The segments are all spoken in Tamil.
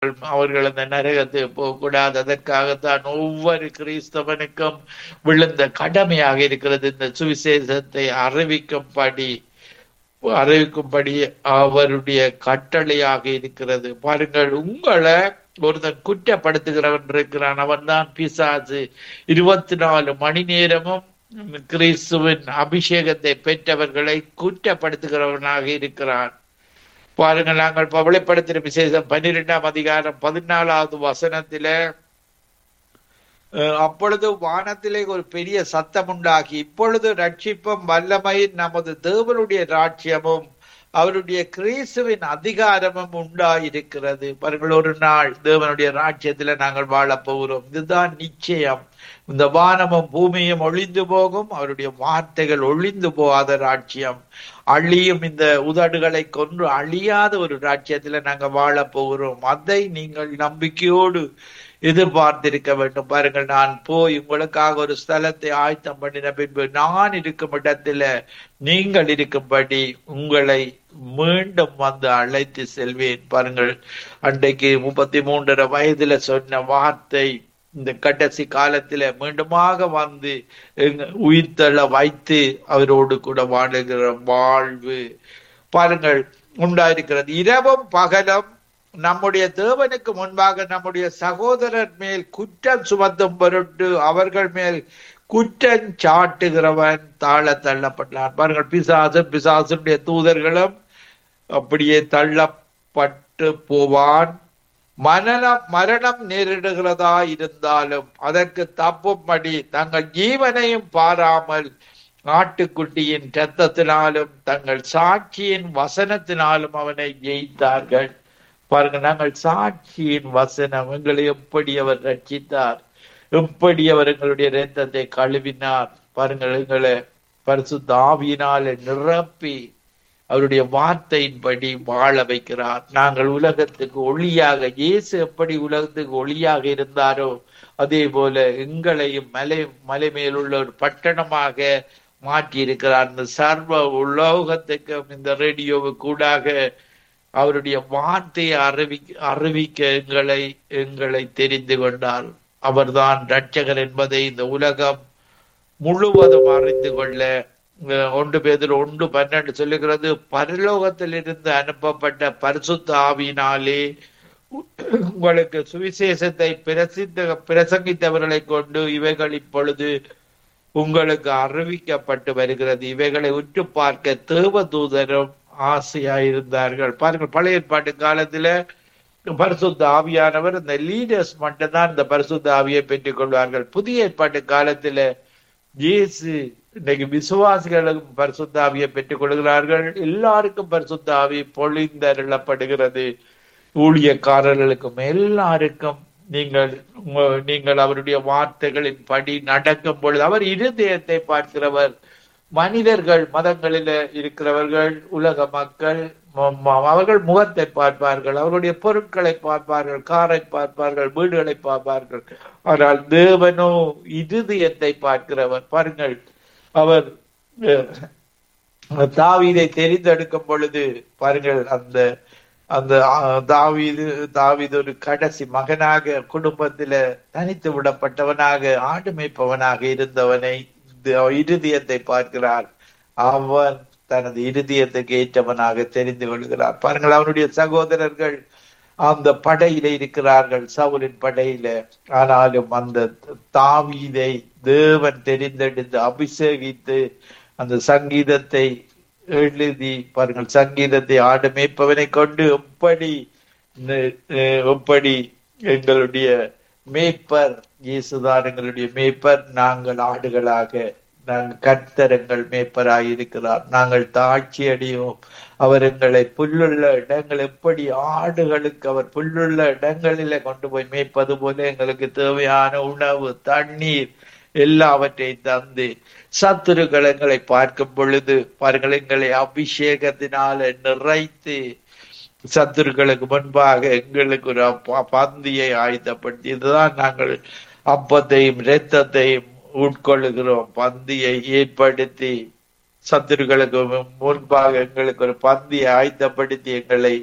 அவர்கள் அந்த நரகத்தை போகக்கூடாது அதற்காகத்தான் ஒவ்வொரு கிறிஸ்தவனுக்கும் விழுந்த கடமையாக இருக்கிறது இந்த சுவிசேஷத்தை அறிவிக்கும்படி அறிவிக்கும்படி அவருடைய கட்டளையாக இருக்கிறது பாருங்கள் உங்களை ஒருத்தன் குற்றப்படுத்துகிறவன் இருக்கிறான் அவன் தான் பிசாசு இருபத்தி நாலு மணி நேரமும் கிறிஸ்துவின் அபிஷேகத்தை பெற்றவர்களை குற்றப்படுத்துகிறவனாக இருக்கிறான் பாருங்கள் நாங்கள் பவளைப்படுத்தின விசேஷம் பன்னிரெண்டாம் அதிகாரம் பதினாலாவது வசனத்தில அஹ், அப்பொழுது வானத்திலே ஒரு பெரிய சத்தம் உண்டாகி இப்பொழுது ரட்சிப்பும் வல்லமையின் நமது தேவனுடைய ராட்சியமும் அவருடைய கிறிஸ்துவின் அதிகாரமும் உண்டாயிருக்கிறது பாருங்கள் ஒரு நாள் தேவனுடைய ராட்சியத்துல நாங்கள் வாழப் போகிறோம் இதுதான் நிச்சயம் இந்த வானமும் பூமியும் ஒளிந்து போகும் அவருடைய வார்த்தைகள் ஒளிந்து போகாத ராட்சியம் அழியும் இந்த உதடுகளை கொன்று அழியாத ஒரு ராட்சியத்துல நாங்க வாழப் போகிறோம் அதை நீங்கள் நம்பிக்கையோடு எதிர்பார்த்திருக்க வேண்டும் பாருங்கள் நான் போய் உங்களுக்காக ஒரு ஸ்தலத்தை ஆயத்தம் பண்ணின பின்பு நான் இருக்கும் இடத்துல நீங்கள் இருக்கும்படி உங்களை மீண்டும் வந்து அழைத்து செல்வேன் பாருங்கள் அன்றைக்கு முப்பத்தி மூன்றரை வயதுல சொன்ன வார்த்தை இந்த கடைசி காலத்துல மீண்டுமாக வந்து எங்க உயிர்த்தள வைத்து அவரோடு கூட வாழுகிற வாழ்வு பாருங்கள் உண்டாயிருக்கிறது இரவும் பகலும் நம்முடைய தேவனுக்கு முன்பாக நம்முடைய சகோதரர் மேல் குற்றம் சுமத்தும் பொருட்டு அவர்கள் மேல் குற்றம் சாட்டுகிறவன் தாழ தள்ளப்பட்டான் பாருங்கள் பிசாசு பிசாசுடைய தூதர்களும் அப்படியே தள்ளப்பட்டு போவான் மரணம் மரணம் நேரிடுகிறதா இருந்தாலும் அதற்கு தப்பும்படி தங்கள் ஜீவனையும் பாராமல் ஆட்டுக்குட்டியின் இரத்தத்தினாலும் தங்கள் சாட்சியின் வசனத்தினாலும் அவனை ஜெயித்தார்கள் பாருங்க நாங்கள் சாட்சியின் வசனம் எங்களை எப்படி அவர் ரட்சித்தார் எப்படி அவர் எங்களுடைய இரத்தத்தை கழுவினார் பாருங்கள் எங்களை பரிசுத்த ஆவியினால நிரப்பி அவருடைய வார்த்தையின்படி வாழ வைக்கிறார் நாங்கள் உலகத்துக்கு ஒளியாக இயேசு எப்படி உலகத்துக்கு ஒளியாக இருந்தாரோ அதே போல எங்களையும் மலை மலை மேலுள்ள ஒரு பட்டணமாக மாற்றி இருக்கிறார் இந்த சர்வ உலோகத்துக்கும் இந்த ரேடியோவு கூடாக அவருடைய வார்த்தையை அறிவிக்க அறிவிக்க எங்களை எங்களை தெரிந்து கொண்டார் அவர்தான் ரட்சகர் என்பதை இந்த உலகம் முழுவதும் அறிந்து கொள்ள அஹ், ஒன்று பேதில் ஒன்று பன்னெண்டு சொல்லுகிறது பரலோகத்திலிருந்து அனுப்பப்பட்ட பரிசுத்த ஆவியினாலே உங்களுக்கு சுவிசேஷத்தை பிரசித்த பிரசங்கித்தவர்களை கொண்டு இவைகள் இப்பொழுது உங்களுக்கு அறிவிக்கப்பட்டு வருகிறது இவைகளை உற்று பார்க்க தேவதூதரும் ஆசையாயிருந்தார்கள் பாருங்கள் பழைய ஏற்பாட்டு காலத்துல பரிசுத்த ஆவியானவர் இந்த லீடர்ஸ் மட்டும்தான் இந்த பரிசுத்த ஆவியை பெற்றுக் கொள்வார்கள் புதிய ஏற்பாட்டு காலத்துல இயேசு இன்னைக்கு விசுவாசிகளுக்கும் பரிசுத்த ஆவியை பெற்றுக் கொள்கிறார்கள் எல்லாருக்கும் பரிசுத்த ஆவி பொழிந்தருளப்படுகிறது ஊழியக்காரர்களுக்கும் எல்லாருக்கும் நீங்கள் உங்க- நீங்கள் அவருடைய வார்த்தைகளின் படி நடக்கும் பொழுது அவர் இருதயத்தை பார்க்கிறவர் மனிதர்கள் மதங்களில இருக்கிறவர்கள் உலக மக்கள் ம- ம- அவர்கள் முகத்தை பார்ப்பார்கள் அவருடைய பொருட்களை பார்ப்பார்கள் காரை பார்ப்பார்கள் வீடுகளை பார்ப்பார்கள் ஆனால் தேவனோ இருதயத்தை பார்க்கிறவர் பாருங்கள் அவர் அஹ், தாவீதை தெரிந்தெடுக்கும் பொழுது பாருங்கள் அந்த அந்த ஆஹ், தாவீது தாவீது ஒரு கடைசி மகனாக குடும்பத்தில தனித்து விடப்பட்டவனாக ஆடு மேய்ப்பவனாக இருந்தவனை த- இருதயத்தை பார்க்கிறார் அவன் தனது இருதயத்துக்கு ஏற்றவனாக தெரிந்து கொள்கிறார் பாருங்கள் அவனுடைய சகோதரர்கள் அந்த படையில இருக்கிறார்கள் சவுலின் படையில ஆனாலும் அந்த தாவீதை தேவன் தெரிந்தெடுத்து அபிஷேகித்து அந்த சங்கீதத்தை எழுதி பாருங்கள் சங்கீதத்தை ஆடு மேய்ப்பவனை கொண்டு எப்படி ந- அஹ் எப்படி எங்களுடைய மேய்ப்பர் இயேசுதான் எங்களுடைய மேய்ப்பர் நாங்கள் ஆடுகளாக நாங்கள் கர்த்தரங்கள் மேய்ப்பராய் இருக்கிறார் நாங்கள் தாட்சி அடையோம் அவர் எங்களை புல்லுள்ள இடங்கள் எப்படி ஆடுகளுக்கு அவர் புல்லுள்ள இடங்களில கொண்டு போய் மேய்ப்பது போல எங்களுக்கு தேவையான உணவு தண்ணீர் எல்லாவற்றையும் தந்து சத்துருக்கள் எங்களை பார்க்கும் பொழுது பாருங்கள் எங்களை அபிஷேகத்தினால நிறைத்து சத்துருக்களுக்கு முன்பாக எங்களுக்கு ஒரு ப- பந்தியை ஆயத்தப்படுத்தி இதுதான் நாங்கள் அப்பத்தையும் இரத்தத்தையும் உட்கொள்ளுகிறோம் பந்தியை ஏற்படுத்தி சத்துருக்களுக்கு மு- முன்பாக எங்களுக்கு ஒரு பந்தியை ஆயத்தப்படுத்தி எங்களை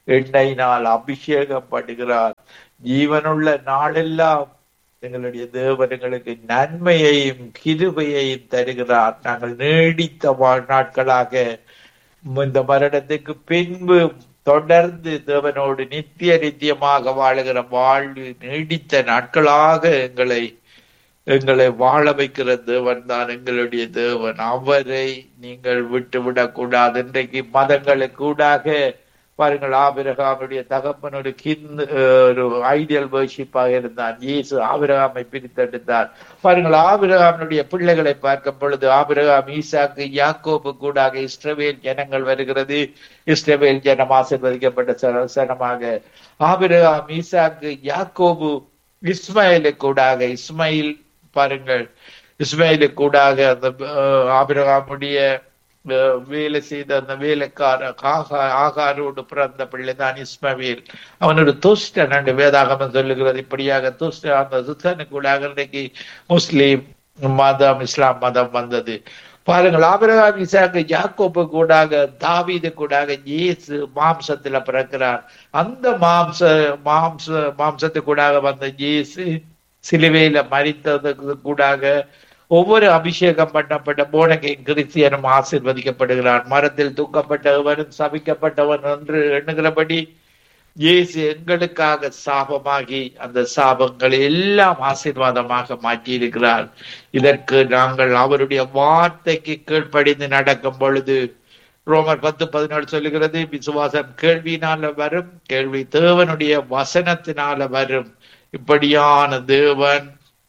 எண்ணெயினால் அபிஷேகம் பண்ணுகிறார் ஜீவனுள்ள நாளெல்லாம் எங்களுடைய தேவன் எங்களுக்கு நன்மையையும் கிருபையையும் தருகிறார் நாங்கள் நீடித்த வாழ் நாட்களாக இந்த மரணத்துக்கு பின்பு தொடர்ந்து தேவனோடு நித்திய நித்தியமாக வாழுகிற வாழ்வு நீடித்த நாட்களாக எங்களை எங்களை வாழ வைக்கிற தேவன் தான் எங்களுடைய தேவன் அவரை நீங்கள் விட்டு விடக்கூடாது இன்றைக்கு மதங்களுக்கு கூடாக பாருங்கள் ஆபிரகாமுடைய தகப்பன் ஒரு கிந்து ஒரு ஐடியல் வேர்ஷிப்பாக இருந்தான் இயேசு ஆபிரகாமை பிரித்தெடுத்தார் பாருங்கள் ஆபிரகாமனுடைய பிள்ளைகளை பார்க்கும் பொழுது ஆபிரகாம் ஈசாக்கு யாக்கோபு கூடாக இஸ்ரவேல் ஜனங்கள் வருகிறது இஸ்ரவேல் ஜனம் ஆசிர்வதிக்கப்பட்ட சனமாக ஆபிரகாம் ஈசாக்கு யாக்கோபு இஸ்மாயிலு கூடாக இஸ்மாயில் பாருங்கள் இஸ்மாயிலு கூடாக அந்த ஆபிரகாமுடைய வேலை செய்த அந்த வேலைக்கார ஆகாரோடு பிறந்த பிள்ளைதான் இஸ்மவேல் அவன் ஒரு துஷ்டன் என்று வேதாகமம் சொல்லுகிறது இப்படியாக துஷ்ட அந்த துஷ்டனுக்குள்ளாக இன்றைக்கு முஸ்லீம் மதம் இஸ்லாம் மதம் வந்தது பாருங்கள் ஆபிரகாம் இசாக்கு யாக்கோப்பு கூடாக தாவீது கூடாக இயேசு மாம்சத்துல பிறக்கிறார் அந்த மாம்ச மாம்ச மாம்சத்துக்கூடாக வந்த இயேசு சிலுவையில மறித்ததுக்கு கூடாக ஒவ்வொரு அபிஷேகம் பண்ணப்பட்ட போனகை கிறிஸ்தியனும் ஆசிர்வதிக்கப்படுகிறார் மரத்தில் தூக்கப்பட்டவனும் சபிக்கப்பட்டவன் என்று எண்ணுகிறபடி இயேசு எங்களுக்காக சாபமாகி அந்த சாபங்களை எல்லாம் ஆசீர்வாதமாக மாற்றி இருக்கிறார் இதற்கு நாங்கள் அவருடைய வார்த்தைக்கு கீழ்ப்படிந்து நடக்கும் பொழுது ரோமர் பத்து பதினேழு சொல்லுகிறது விசுவாசம் கேள்வியினால வரும் கேள்வி தேவனுடைய வசனத்தினால வரும் இப்படியான தேவன்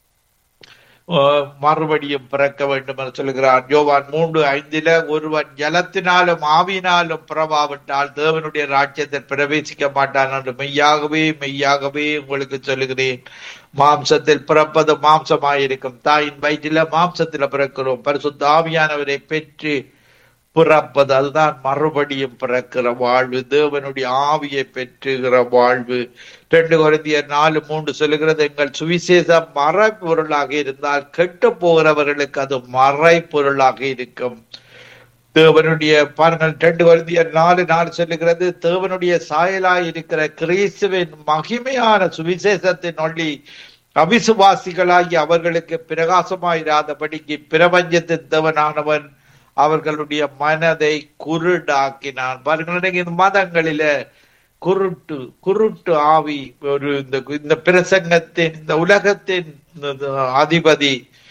மறுபடியும் பிறக்க வேண்டும் என்று சொல்லுகிறார் யோவான் மூன்று ஐந்தில ஒருவன் ஜலத்தினாலும் ஆவியினாலும் பிறவாவிட்டால் தேவனுடைய ராஜ்யத்தில் பிரவேசிக்க மாட்டான் என்று மெய்யாகவே மெய்யாகவே உங்களுக்கு சொல்லுகிறேன் மாம்சத்தில் பிறப்பது மாம்சமாயிருக்கும் தாயின் வயிற்றில மாம்சத்துல பிறக்கிறோம் பரிசுத்த ஆவியானவரை பெற்று பிறப்பது அதுதான் மறுபடியும் பிறக்கிற வாழ்வு தேவனுடைய ஆவியை பெற்றுகிற வாழ்வு ரெண்டு குறைந்தியர் நாலு மூன்று சொல்லுகிறது எங்கள் சுவிசேஷம் மறை பொருளாக இருந்தால் கெட்டு போகிறவர்களுக்கு அது மறை பொருளாக இருக்கும் தேவனுடைய பாருங்கள் ரெண்டு குறைந்தியர் நாலு நாலு சொல்லுகிறது தேவனுடைய சாயலாய் இருக்கிற கிறிஸ்துவின் மகிமையான சுவிசேஷத்தின் ஒளி அவிசுவாசிகளாகி அவர்களுக்கு பிரகாசமாயிராதபடிக்கு பிரபஞ்சத்தின் தேவனானவன் அவர்களுடைய மனதை குருடாக்கினான் பாருங்கள் இந்த மதங்களில குருட்டு குருட்டு ஆவி ஒரு இந்த இந்த பிரசங்கத்தின் இந்த உலகத்தின் அதிபதி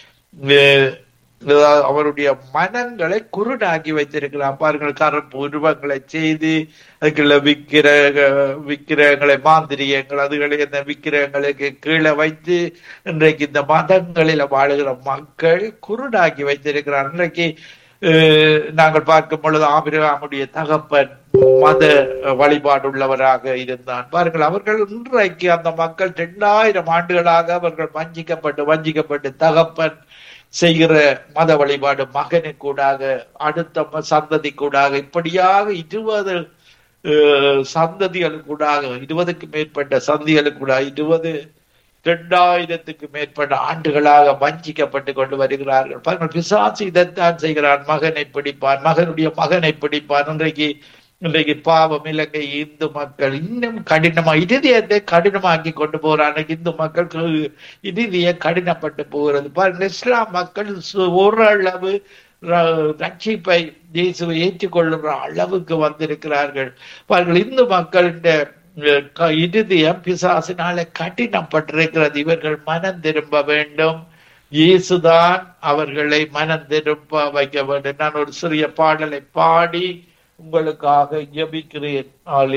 அவருடைய மனங்களை குருடாக்கி வைத்திருக்கிறான் பாருங்கள் கருப்பு உருவங்களை செய்து அதுக்குள்ள விக்கிர விக்கிரகங்களை மாந்திரியங்கள் அதுகளை அந்த விக்கிரகங்களுக்கு கீழே வைத்து இன்றைக்கு இந்த மதங்களில வாழுகிற மக்கள் குருடாக்கி வைத்திருக்கிறார் இன்றைக்கு நாங்கள் பார்க்கும் பொழுது ஆபிரகாமுடைய தகப்பன் மத வழிபாடுள்ளவராக இருந்தான் பாருங்கள் அவர்கள் இன்றைக்கு அந்த மக்கள் இரண்டாயிரம் ஆண்டுகளாக அவர்கள் வஞ்சிக்கப்பட்டு வஞ்சிக்கப்பட்டு தகப்பன் செய்கிற மத வழிபாடு மகனுக்கூடாக அடுத்த சந்ததி கூடாக இப்படியாக இருபது சந்ததிகளுக்கூடாக இருபதுக்கு மேற்பட்ட சந்திகளுக்கூடாக இருபது இரண்டாயிரத்துக்கு மேற்பட்ட ஆண்டுகளாக வஞ்சிக்கப்பட்டு கொண்டு வருகிறார்கள் பாருங்கள் பிசாசு இதைத்தான் செய்கிறான் மகனை பிடிப்பான் மகனுடைய மகனை பிடிப்பான் இன்றைக்கு இன்றைக்கு பாவம் இலங்கை இந்து மக்கள் இன்னும் கடினமா இறுதியத்தை கடினமாக்கி கொண்டு போறாங்க இந்து மக்களுக்கு இறுதிய கடினப்பட்டு போகிறது பாருங்கள் இஸ்லாம் மக்கள் ஓரளவு ரட்சிப்பை இயேசுவை ஏற்றுக்கொள்ளுகிற அளவுக்கு வந்திருக்கிறார்கள் பாருங்கள் இந்து மக்களின் இறுதியம் பிசாசினால கடினப்பட்டிருக்கிறது இவர்கள் மனம் திரும்ப வேண்டும் இயேசுதான் அவர்களை மனம் திரும்ப வைக்க வேண்டும் நான் ஒரு சிறிய பாடலை பாடி உங்களுக்காக ஜபிக்கிறேன்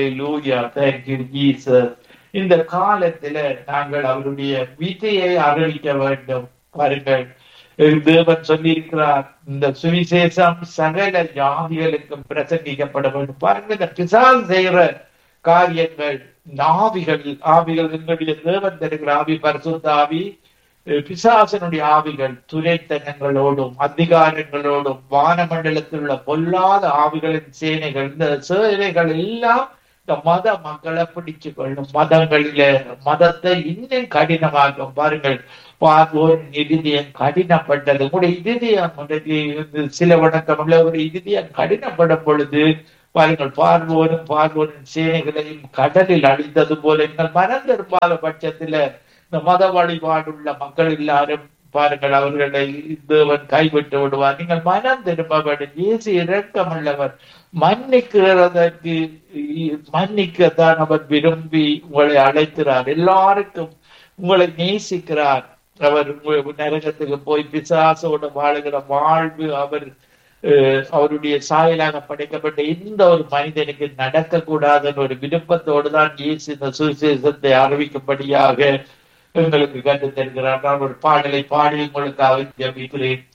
இந்த காலத்துல நாங்கள் அவருடைய விதையை அறிவிக்க வேண்டும் பாருங்கள் தேவன் சொல்லியிருக்கிறார் இந்த சுவிசேஷம் சகல ஜாதிகளுக்கும் பிரசங்கிக்கப்பட வேண்டும் பாருங்க இந்த பிசால் செய்கிற காரியங்கள் ஆவிகள் ஆவிகள் எங்களுடைய தேவன் தருகிற ஆவி பரிசுத்த ஆவி பிசாசனுடைய ஆவிகள் துரைத்தனங்களோடும் அதிகாரங்களோடும் வானமண்டலத்தில் உள்ள பொல்லாத ஆவிகளின் சேனைகள் இந்த சேனைகள் எல்லாம் இந்த மத மக்களை பிடிச்சு கொள்ளும் மதங்களில மதத்தை இன்னும் கடினமாக்கும் பாருங்கள் பார்வோர் இறுதியம் கடினப்பட்டது உங்களுடைய இறுதியம் சில வணக்கம் உள்ள ஒரு இறுதியம் கடினப்படும் பொழுது பாருங்கள் பார்வோனும் பார்வோனின் சேனைகளையும் கடலில் அழித்தது போல எங்கள் மனம் திரும்பாத பட்சத்துல இந்த மத வழிபாடுள்ள மக்கள் எல்லாரும் பாருங்கள் அவர்களை தேவன் கைவிட்டு விடுவார் நீங்கள் மனம் திரும்ப வேண்டும் இயேசு இரக்கமுள்ளவர் மன்னிக்கிறதற்கு மன்னிக்கத்தான் அவர் விரும்பி உங்களை அழைக்கிறார் எல்லாருக்கும் உங்களை நேசிக்கிறார் அவர் நரகத்துக்கு போய் பிசாசோட வாழுகிற வாழ்வு அவர் அவருடைய சாயலாக படைக்கப்பட்ட எந்த ஒரு மனிதனுக்கு நடக்கக்கூடாதுன்னு ஒரு விருப்பத்தோடு தான் இயேசு இந்த சுவிசேஷத்தை அறிவிக்கும்படியாக எங்களுக்கு கண்டு தருகிறார் நான் ஒரு பாடலை பாடி உங்களுக்கு ஜபிக்கிறேன்